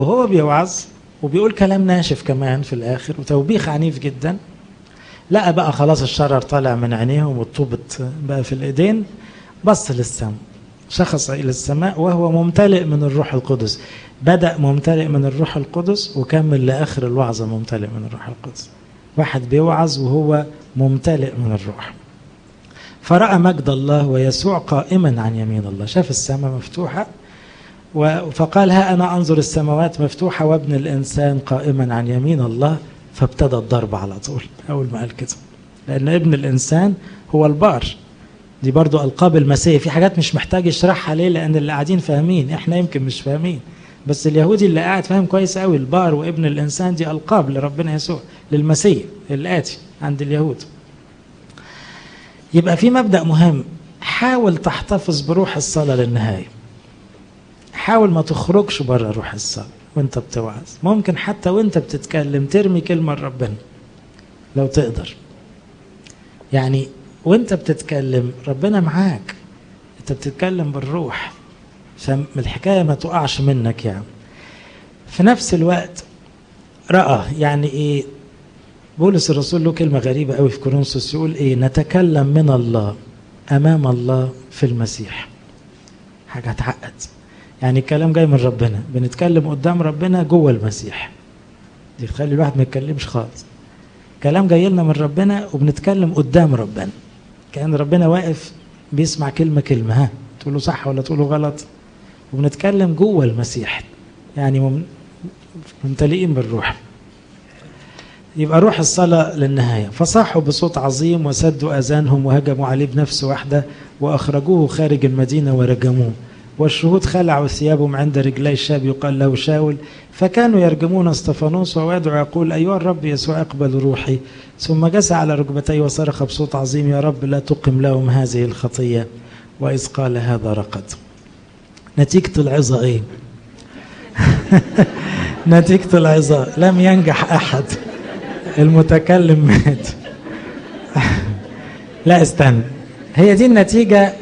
وهو بيوعظ وبيقول كلام ناشف كمان في الاخر وتوبيخ عنيف جدا لقى بقى خلاص الشرر طالع من عينيهم والطوب بقى في الايدين بص للسماء شخص الى السماء وهو ممتلئ من الروح القدس بدا ممتلئ من الروح القدس وكمل لاخر الوعظه ممتلئ من الروح القدس واحد بيوعظ وهو ممتلئ من الروح فراى مجد الله ويسوع قائما عن يمين الله شاف السماء مفتوحه فقال ها انا انظر السماوات مفتوحه وابن الانسان قائما عن يمين الله فابتدى الضرب على طول اول ما قال كده لان ابن الانسان هو البار دي برضو القاب المسيح في حاجات مش محتاج يشرحها ليه لان اللي قاعدين فاهمين احنا يمكن مش فاهمين بس اليهودي اللي قاعد فاهم كويس قوي البار وابن الانسان دي القاب لربنا يسوع للمسيح الاتي عند اليهود يبقى في مبدا مهم حاول تحتفظ بروح الصلاه للنهايه حاول ما تخرجش بره روح الصلاه وانت بتوعظ ممكن حتى وانت بتتكلم ترمي كلمه لربنا لو تقدر يعني وانت بتتكلم ربنا معاك انت بتتكلم بالروح فالحكايه ما تقعش منك يعني في نفس الوقت راى يعني ايه بولس الرسول له كلمه غريبه قوي في كورنثوس يقول ايه نتكلم من الله امام الله في المسيح حاجه هتعقد يعني الكلام جاي من ربنا بنتكلم قدام ربنا جوه المسيح دي تخلي الواحد ما يتكلمش خالص كلام جاي لنا من ربنا وبنتكلم قدام ربنا كان ربنا واقف بيسمع كلمه كلمه ها تقول له صح ولا تقول له غلط وبنتكلم جوه المسيح يعني ممتلئين بالروح يبقى روح الصلاة للنهاية فصاحوا بصوت عظيم وسدوا أذانهم وهجموا عليه بنفس واحدة وأخرجوه خارج المدينة ورجموه والشهود خلعوا ثيابهم عند رجلي الشاب يقال له شاول فكانوا يرجمون استفانوس ويدعو يقول أيها الرب يسوع اقبل روحي ثم جس على ركبتيه وصرخ بصوت عظيم يا رب لا تقم لهم هذه الخطية وإذ قال هذا رقد نتيجة العظة إيه نتيجة العظة لم ينجح أحد المتكلم مات لا استنى هي دي النتيجة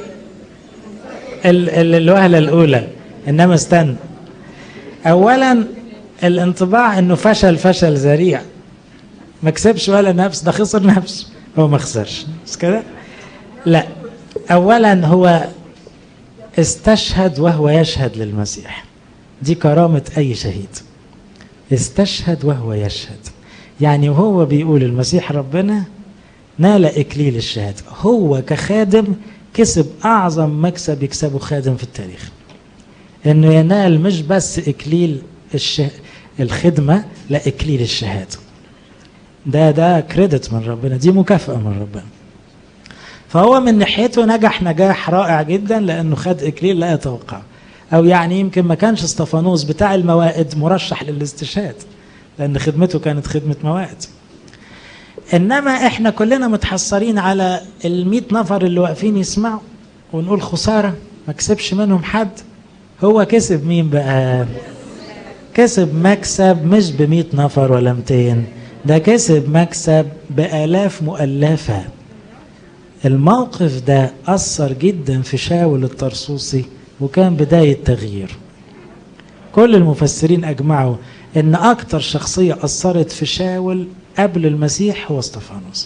الوهلة الأولى إنما استنى أولا الانطباع إنه فشل فشل ذريع ما كسبش ولا نفس ده خسر نفسه هو ما خسرش مش كده؟ لا أولا هو استشهد وهو يشهد للمسيح دي كرامة أي شهيد استشهد وهو يشهد يعني وهو بيقول المسيح ربنا نال إكليل الشهادة هو كخادم كسب أعظم مكسب يكسبه خادم في التاريخ إنه ينال مش بس إكليل الشه... الخدمة لا إكليل الشهادة ده ده كريدت من ربنا دي مكافأة من ربنا فهو من ناحيته نجح نجاح رائع جدا لأنه خد إكليل لا يتوقع أو يعني يمكن ما كانش استفانوس بتاع الموائد مرشح للاستشهاد لأن خدمته كانت خدمة موائد إنما إحنا كلنا متحسرين على المئة نفر اللي واقفين يسمعوا ونقول خسارة ما كسبش منهم حد هو كسب مين بقى كسب مكسب مش بمئة نفر ولا 200 ده كسب مكسب بآلاف مؤلفة الموقف ده أثر جدا في شاول الطرسوسي وكان بداية تغيير كل المفسرين أجمعوا ان اكتر شخصية اثرت في شاول قبل المسيح هو استفانوس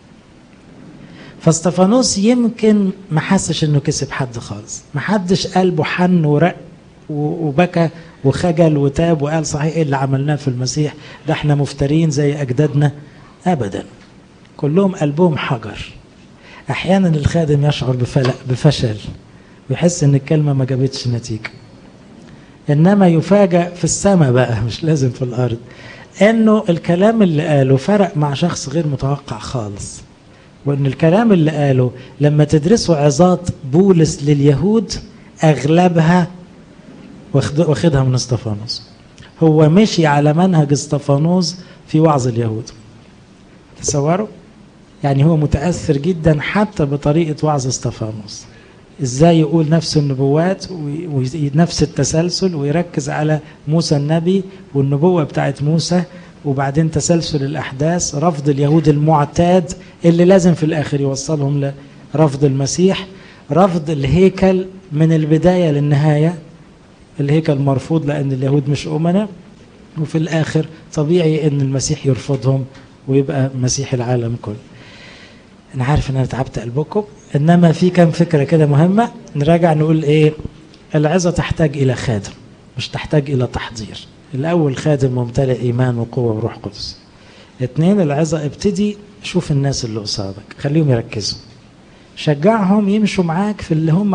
فاستفانوس يمكن ما حسش انه كسب حد خالص ما حدش قلبه حن ورق وبكى وخجل وتاب وقال صحيح ايه اللي عملناه في المسيح ده احنا مفترين زي اجدادنا ابدا كلهم قلبهم حجر احيانا الخادم يشعر بفشل ويحس ان الكلمه ما جابتش نتيجه انما يفاجأ في السماء بقى مش لازم في الارض انه الكلام اللي قاله فرق مع شخص غير متوقع خالص وان الكلام اللي قاله لما تدرسوا عظات بولس لليهود اغلبها واخدها من استفانوس هو مشي على منهج استفانوس في وعظ اليهود تصوروا يعني هو متاثر جدا حتى بطريقه وعظ استفانوس ازاي يقول نفس النبوات ونفس التسلسل ويركز على موسى النبي والنبوة بتاعت موسى وبعدين تسلسل الأحداث رفض اليهود المعتاد اللي لازم في الآخر يوصلهم لرفض المسيح رفض الهيكل من البداية للنهاية الهيكل مرفوض لأن اليهود مش أمنا وفي الآخر طبيعي أن المسيح يرفضهم ويبقى مسيح العالم كله أنا عارف أن أنا تعبت قلبكم إنما في كم فكرة كده مهمة نراجع نقول إيه العظة تحتاج إلى خادم مش تحتاج إلى تحضير الأول خادم ممتلئ إيمان وقوة وروح قدس اثنين العظة ابتدي شوف الناس اللي قصادك خليهم يركزوا شجعهم يمشوا معاك في اللي هم